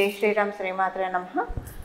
శ్రీరామ్ శ్రీమాత్రే నమ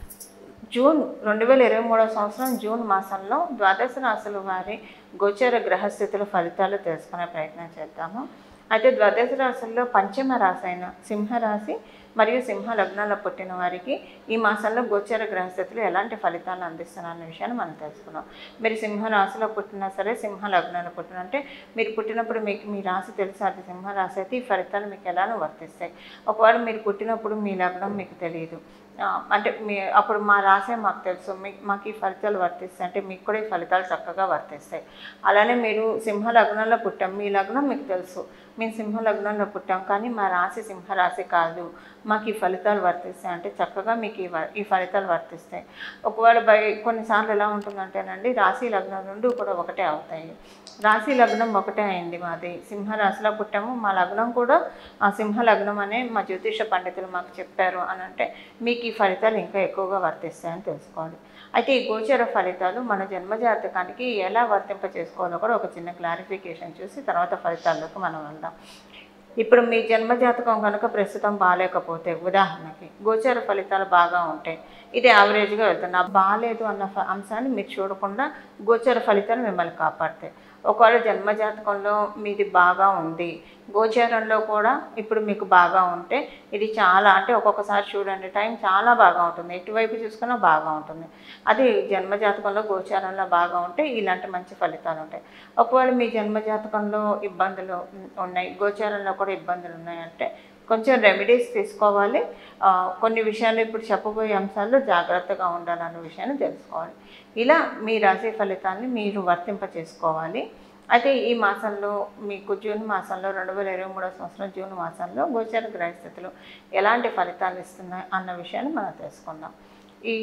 జూన్ రెండు వేల ఇరవై మూడవ సంవత్సరం జూన్ మాసంలో ద్వాదశ రాశుల వారి గోచర గ్రహస్థితుల ఫలితాలు తెలుసుకునే ప్రయత్నం చేద్దాము అయితే ద్వాదశ రాశుల్లో పంచమ రాశి అయిన సింహరాశి మరియు సింహ లగ్నాల్లో పుట్టిన వారికి ఈ మాసంలో గోచర గ్రహస్థితులు ఎలాంటి ఫలితాలు అందిస్తున్నారు అనే విషయాన్ని మనం తెలుసుకున్నాం మీరు సింహ రాశిలో పుట్టినా సరే సింహ లగ్నాల్లో పుట్టిన అంటే మీరు పుట్టినప్పుడు మీకు మీ రాశి తెలుసు అది సింహ రాశి అయితే ఈ ఫలితాలు మీకు ఎలానో వర్తిస్తాయి ఒకవేళ మీరు పుట్టినప్పుడు మీ లగ్నం మీకు తెలియదు ఆ, అంటే మీ అప్పుడు మా రాసే మాకు తెలుసు మీ మాకు ఈ ఫలితాలు వర్తిస్తాయి అంటే మీకు కూడా ఈ ఫలితాలు చక్కగా వర్తిస్తాయి అలానే మీరు సింహ లగ్నంలో పుట్టాం మీ లగ్నం మీకు తెలుసు మేము సింహ లగ్నంలో పుట్టాం కానీ మా రాశి సింహ రాశి కాదు మాకు ఈ ఫలితాలు వర్తిస్తాయి అంటే చక్కగా మీకు ఈ వ- ఈ ఫలితాలు వర్తిస్తాయి ఒకవేళ బై కొన్నిసార్లు ఎలా ఉంటుందంటేనండి రాశి లగ్నం రెండు కూడా ఒకటే అవుతాయి రాశి లగ్నం ఒకటే అయింది మాది సింహ రాశిలో పుట్టాము మా లగ్నం కూడా ఆ సింహ లగ్నం అనే మా జ్యోతిష పండితులు మాకు చెప్పారు అని అంటే మీకు ఈ ఫలితాలు ఇంకా ఎక్కువగా వర్తిస్తాయని తెలుసుకోవాలి అయితే ఈ గోచర ఫలితాలు మన జన్మజాతకానికి ఎలా వర్తింప చేసుకోవాలో కూడా ఒక చిన్న క్లారిఫికేషన్ చూసి తర్వాత ఫలితాల్లోకి మనం వెళ్దాం ఇప్పుడు మీ జన్మజాతకం కనుక ప్రస్తుతం బాగాలేకపోతే ఉదాహరణకి గోచర ఫలితాలు బాగా ఉంటాయి ఇది యావరేజ్గా వెళ్తుంది ఆ బాగాలేదు అన్న ఫ- అంశాన్ని మీరు చూడకుండా గోచర ఫలితాలు మిమ్మల్ని కాపాడతాయి ఒకవేళ జన్మజాతకంలో మీది బాగా ఉంది గోచారంలో కూడా ఇప్పుడు మీకు బాగా ఉంటే ఇది చాలా అంటే ఒక్కొక్కసారి చూడండి టైం చాలా బాగా ఉంటుంది ఎటువైపు చూసుకున్నా బాగా ఉంటుంది అది జన్మజాతకంలో గోచారంలో బాగా ఉంటే ఇలాంటి మంచి ఫలితాలు ఉంటాయి ఒకవేళ మీ జన్మజాతకంలో ఇబ్బందులు ఉన్నాయి గోచారంలో కూడా ఇబ్బందులు ఉన్నాయంటే కొంచెం రెమెడీస్ తీసుకోవాలి ఆ, కొన్ని విషయాలు ఇప్పుడు చెప్పబోయే అంశాల్లో జాగ్రత్తగా ఉండాలన్న విషయాన్ని తెలుసుకోవాలి ఇలా మీ రాశి ఫలితాన్ని మీరు వర్తింప చేసుకోవాలి అయితే ఈ మాసంలో మీకు జూన్ మాసంలో రెండు వేల ఇరవై మూడో సంవత్సరం జూన్ మాసంలో గోచర గ్రహస్థితులు ఎలాంటి ఫలితాలు ఇస్తున్నాయి అన్న విషయాన్ని మనం తెలుసుకుందాం ఈ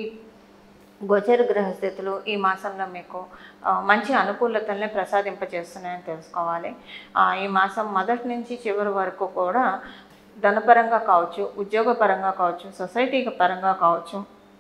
గోచర గ్రహస్థితులు ఈ మాసంలో మీకు ఆ, మంచి అనుకూలతల్ని ప్రసాదింపజేస్తున్నాయని తెలుసుకోవాలి ఆ, ఈ మాసం మొదటి నుంచి చివరి వరకు కూడా ధనపరంగా కావచ్చు ఉద్యోగపరంగా కావచ్చు సొసైటీ పరంగా కావచ్చు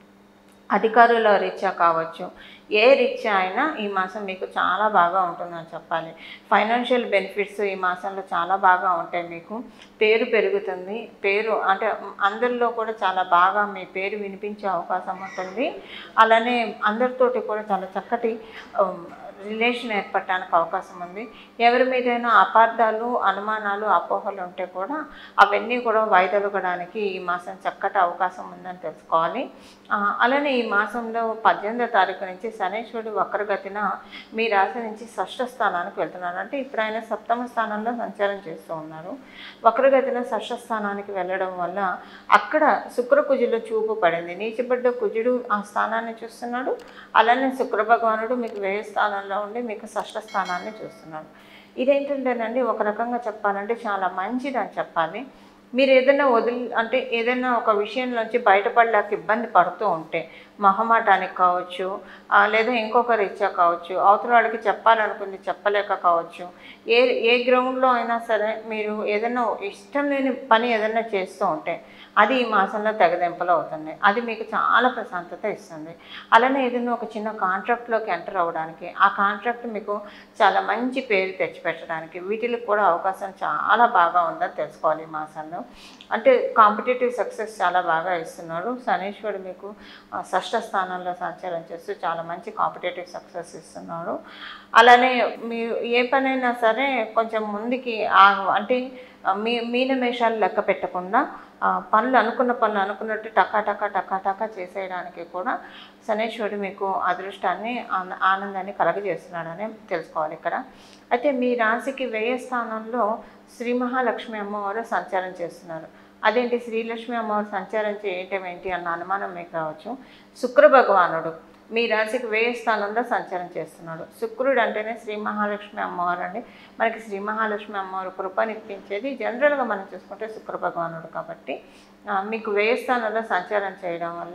అధికారుల రీత్యా కావచ్చు ఏ రీత్యా అయినా ఈ మాసం మీకు చాలా బాగా ఉంటుందని చెప్పాలి ఫైనాన్షియల్ బెనిఫిట్స్ ఈ మాసంలో చాలా బాగా ఉంటాయి మీకు పేరు పెరుగుతుంది పేరు అంటే అందరిలో కూడా చాలా బాగా మీ పేరు వినిపించే అవకాశం ఉంటుంది అలానే అందరితోటి కూడా చాలా చక్కటి ఉమ్, రిలేషన్ ఏర్పడటానికి అవకాశం ఉంది ఎవరి మీదైనా అపార్థాలు అనుమానాలు అపోహలు ఉంటే కూడా అవన్నీ కూడా వైదొలగడానికి ఈ మాసం చక్కటి అవకాశం ఉందని తెలుసుకోవాలి ఆ, అలానే ఈ మాసంలో పద్దెనిమిదో తారీఖు నుంచి శనేశ్వరుడు వక్రగతిన మీ రాశి నుంచి షష్ఠ స్థానానికి వెళ్తున్నారు అంటే ఇప్పుడు ఆయన సప్తమ స్థానంలో సంచారం చేస్తూ ఉన్నారు వక్రగతిన షష్ఠ స్థానానికి వెళ్ళడం వల్ల అక్కడ శుక్ర కుజులో చూపు పడింది నీచబడ్డ కుజుడు ఆ స్థానాన్ని చూస్తున్నాడు అలానే శుక్ర భగవానుడు మీకు వ్యయ స్థానంలో ఉండి మీకు షష్ఠ స్థానాన్ని చూస్తున్నాడు ఇదేంటంటేనండి ఒక రకంగా చెప్పాలంటే చాలా మంచిది అని చెప్పాలి మీరు ఏదైనా వదిలి అంటే ఏదైనా ఒక విషయంలోంచి బయటపడలేక ఇబ్బంది పడుతూ ఉంటే మొహమాటానికి కావచ్చు ఆ, లేదా ఇంకొక రీత్యా కావచ్చు అవతల వాడికి చెప్పాలనుకుంది చెప్పలేక కావచ్చు ఏ ఏ గ్రౌండ్లో అయినా సరే మీరు ఏదైనా ఇష్టం లేని పని ఏదైనా చేస్తూ ఉంటే అది ఈ మాసంలో తెగదెంపలు అవుతుంది అది మీకు చాలా ప్రశాంతత ఇస్తుంది అలానే ఏదైనా ఒక చిన్న కాంట్రాక్ట్లోకి ఎంటర్ అవ్వడానికి ఆ కాంట్రాక్ట్ మీకు చాలా మంచి పేరు తెచ్చిపెట్టడానికి వీటికి కూడా అవకాశం చాలా బాగా ఉందని తెలుసుకోవాలి ఈ మాసంలో అంటే కాంపిటేటివ్ సక్సెస్ చాలా బాగా ఇస్తున్నాడు శనీశ్వరుడు మీకు ఆ, షష్ఠ స్థానంలో సంచారం చేస్తూ చాలా మంచి కాంపిటేటివ్ సక్సెస్ ఇస్తున్నాడు అలానే మీరు ఏ పనైనా సరే కొంచెం ముందుకి ఆ- అంటే ఆ, మీ మీనమేషాలు లెక్క పెట్టకుండా ఆ, పనులు అనుకున్న పనులు అనుకున్నట్టు టకా టకా టకా టకా చేసేయడానికి కూడా శనేశ్వరుడు మీకు అదృష్టాన్ని ఆన- ఆనందాన్ని కలగజేస్తున్నాడని తెలుసుకోవాలి ఇక్కడ అయితే మీ రాశికి వ్యయ స్థానంలో శ్రీ మహాలక్ష్మి అమ్మవారు సంచారం చేస్తున్నారు అదేంటి శ్రీలక్ష్మి అమ్మవారు సంచారం చేయటం ఏంటి అన్న అనుమానం మీకు రావచ్చు శుక్ర భగవానుడు మీ రాశికి వ్యయ స్థానంలో సంచారం చేస్తున్నాడు శుక్రుడు అంటేనే శ్రీ మహాలక్ష్మి అమ్మవారు అండి మనకి శ్రీ మహాలక్ష్మి అమ్మవారు కృపనిప్పించేది జనరల్గా మనం చూసుకుంటే శుక్ర భగవానుడు కాబట్టి ఆ, మీకు వ్యయ స్థానంలో సంచారం చేయడం వల్ల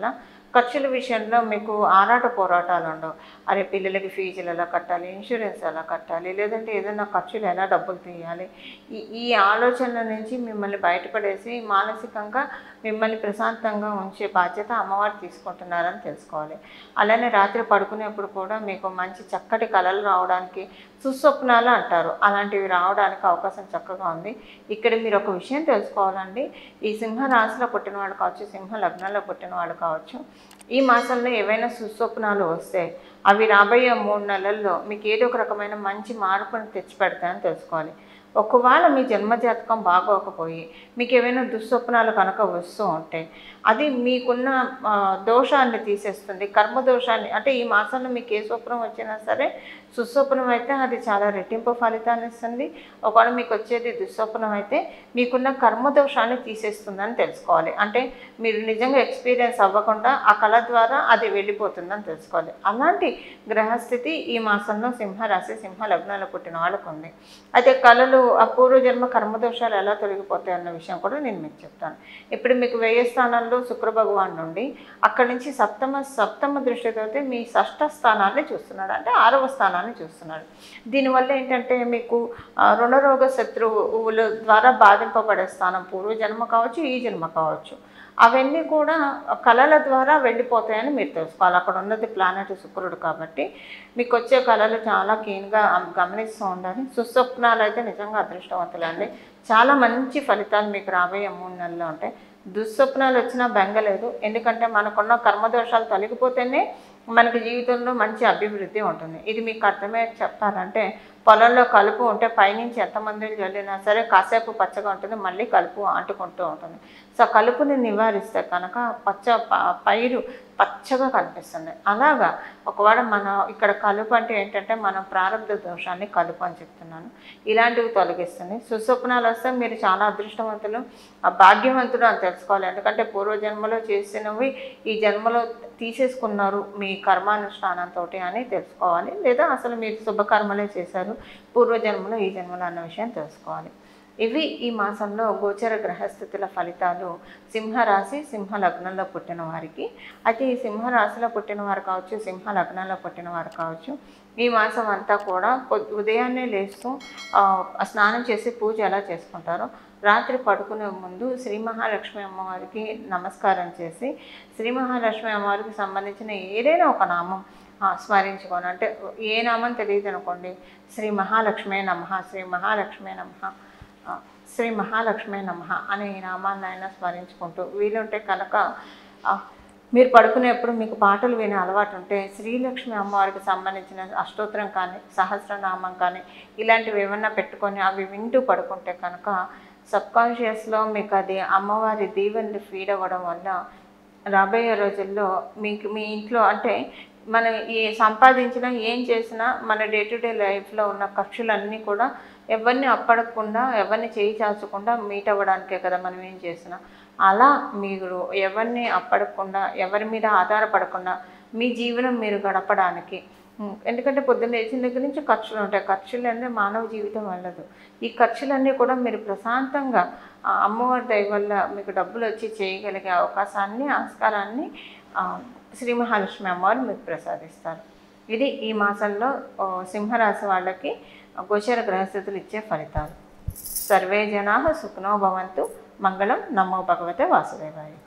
ఖర్చుల విషయంలో మీకు ఆరాట పోరాటాలు ఉండవు అరే పిల్లలకి ఫీజులు ఎలా కట్టాలి ఇన్సూరెన్స్ ఎలా కట్టాలి లేదంటే ఏదైనా ఖర్చులు ఎలా డబ్బులు తీయాలి ఈ ఈ ఆలోచనల నుంచి మిమ్మల్ని బయటపడేసి మానసికంగా మిమ్మల్ని ప్రశాంతంగా ఉంచే బాధ్యత అమ్మవారు తీసుకుంటున్నారని తెలుసుకోవాలి అలానే రాత్రి పడుకునేప్పుడు కూడా మీకు మంచి చక్కటి కళలు రావడానికి సుస్వప్నాలు అంటారు అలాంటివి రావడానికి అవకాశం చక్కగా ఉంది ఇక్కడ మీరు ఒక విషయం తెలుసుకోవాలండి ఈ సింహ రాశిలో పుట్టిన వాళ్ళు కావచ్చు సింహ లగ్నంలో పుట్టిన వాళ్ళు కావచ్చు ఈ మాసంలో ఏవైనా సుస్వప్నాలు వస్తే అవి రాబోయే మూడు నెలల్లో మీకు ఏదో ఒక రకమైన మంచి మార్పును తెచ్చిపెడతాయని తెలుసుకోవాలి ఒకవేళ మీ జన్మజాతకం బాగోకపోయి మీకు ఏవైనా దుస్వప్నాలు కనుక వస్తూ ఉంటే అది మీకున్న ఆ, దోషాన్ని తీసేస్తుంది కర్మ దోషాన్ని అంటే ఈ మాసంలో మీకు ఏ స్వప్నం వచ్చినా సరే సుస్వప్నం అయితే అది చాలా రెట్టింపు ఫలితాన్ని ఇస్తుంది ఒకవేళ మీకు వచ్చేది దుస్వప్నం అయితే మీకున్న కర్మ దోషాన్ని తీసేస్తుందని తెలుసుకోవాలి అంటే మీరు నిజంగా ఎక్స్పీరియన్స్ అవ్వకుండా ఆ కళ ద్వారా అది వెళ్ళిపోతుందని తెలుసుకోవాలి అలాంటి గ్రహస్థితి ఈ మాసంలో సింహరాశి సింహ లగ్నాలు పుట్టిన వాళ్ళకు ఉంది అయితే కళలు ఆ పూర్వజన్మ కర్మదోషాలు ఎలా తొలగిపోతాయి అన్న విషయం కూడా నేను మీకు చెప్తాను ఇప్పుడు మీకు వ్యయ స్థానంలో శుక్ర భగవాన్ నుండి అక్కడి నుంచి సప్తమ సప్తమ దృష్టితో అయితే మీ షష్ఠ స్థానాన్ని చూస్తున్నాడు అంటే ఆరవ స్థానాన్ని చూస్తున్నాడు దీనివల్ల ఏంటంటే మీకు ఆ, రుణరోగ శత్రువుల ద్వారా బాధింపబడే స్థానం పూర్వజన్మ కావచ్చు ఈ జన్మ కావచ్చు అవన్నీ కూడా కళల ద్వారా వెళ్ళిపోతాయని మీరు తెలుసుకోవాలి అక్కడ ఉన్నది ప్లానెట్ శుక్రుడు కాబట్టి మీకు వచ్చే కళలు చాలా కీన్గా గమనిస్తూ ఉండాలి సుస్వప్నాలు అయితే నిజంగా అదృష్టవంతులండి చాలా మంచి ఫలితాలు మీకు రాబోయే మూడు నెలల్లో ఉంటాయి దుస్వప్నాలు వచ్చినా బెంగలేదు ఎందుకంటే మనకున్న కర్మదోషాలు తొలగిపోతేనే మనకి జీవితంలో మంచి అభివృద్ధి ఉంటుంది ఇది మీకు అర్థమే చెప్పాలంటే పొలంలో కలుపు ఉంటే పైనుంచి ఎంతమంది చల్లినా సరే కాసేపు పచ్చగా ఉంటుంది మళ్ళీ కలుపు అంటుకుంటూ ఉంటుంది సో కలుపుని నివారిస్తే కనుక పచ్చ ప- పైరు పచ్చగా కనిపిస్తుంది అలాగా ఒకవేళ మనం ఇక్కడ కలుపు అంటే ఏంటంటే మనం ప్రారంభ దోషాన్ని కలుపు అని చెప్తున్నాను ఇలాంటివి తొలగిస్తుంది సుస్వప్నాలు వస్తే మీరు చాలా అదృష్టవంతులు ఆ భాగ్యవంతుడు అని తెలుసుకోవాలి ఎందుకంటే పూర్వజన్మలో చేసినవి ఈ జన్మలో తీసేసుకున్నారు మీ కర్మానుష్ఠానంతో అని తెలుసుకోవాలి లేదా అసలు మీరు శుభకర్మలే చేశారు పూర్వజన్మలో ఈ జన్మలో అన్న విషయం తెలుసుకోవాలి ఇవి ఈ మాసంలో గోచర గ్రహస్థితుల ఫలితాలు సింహరాశి సింహ లగ్నంలో పుట్టిన వారికి అయితే ఈ సింహరాశిలో పుట్టిన వారు కావచ్చు సింహ లగ్నంలో పుట్టిన వారు కావచ్చు ఈ మాసం అంతా కూడా పొద్- ఉదయాన్నే లేస్తూ ఆ, స్నానం చేసి పూజ ఎలా చేసుకుంటారో రాత్రి పడుకునే ముందు శ్రీ మహాలక్ష్మి అమ్మవారికి నమస్కారం చేసి శ్రీ మహాలక్ష్మి అమ్మవారికి సంబంధించిన ఏదైనా ఒక నామం ఆ, స్మరించుకోను అంటే ఏ నామం తెలియదు అనుకోండి శ్రీ మహాలక్ష్మే నమ శ్రీ మహాలక్ష్మే నమ ఆ, శ్రీ మహాలక్ష్మే నమ అనే ఈ నామాన్ని ఆయన స్మరించుకుంటూ వీలుంటే కనుక ఆ, మీరు పడుకునేప్పుడు మీకు పాటలు వినే అలవాటు ఉంటే శ్రీలక్ష్మి అమ్మవారికి సంబంధించిన అష్టోత్తరం కానీ సహస్రనామం కానీ ఇలాంటివి ఏమన్నా పెట్టుకొని అవి వింటూ పడుకుంటే కనుక సబ్కాన్షియస్లో మీకు అది అమ్మవారి దీవెనలు ఫీడ్ అవ్వడం వల్ల రాబోయే రోజుల్లో మీకు మీ ఇంట్లో అంటే మనం ఏ సంపాదించినా ఏం చేసినా మన డే టు డే లైఫ్లో ఉన్న ఖర్చులన్నీ కూడా ఎవరిని అప్పడకుండా ఎవరిని చేయి చాచకుండా మీట్ అవ్వడానికే కదా మనం ఏం చేసినా అలా మీరు ఎవరిని అప్పడకుండా ఎవరి మీద ఆధారపడకుండా మీ జీవనం మీరు గడపడానికి ఉం, ఎందుకంటే పొద్దున్న లేచిన దగ్గర నుంచి ఖర్చులు ఉంటాయి ఖర్చులు అంటే మానవ జీవితం వెళ్ళదు ఈ ఖర్చులన్నీ కూడా మీరు ప్రశాంతంగా ఆ అమ్మవారి దయ వల్ల మీకు డబ్బులు వచ్చి చేయగలిగే అవకాశాన్ని ఆస్కారాన్ని ఆ, శ్రీ మహాలక్ష్మి అమ్మవారు మీకు ప్రసాదిస్తారు ఇది ఈ మాసంలో ఆ, సింహరాశి వాళ్ళకి గోచర గ్రహస్థితులు ఇచ్చే ఫలితాలు సర్వే జనా సుఖనో భవంతు మంగళం నమో భగవతే వాసుదేవాయ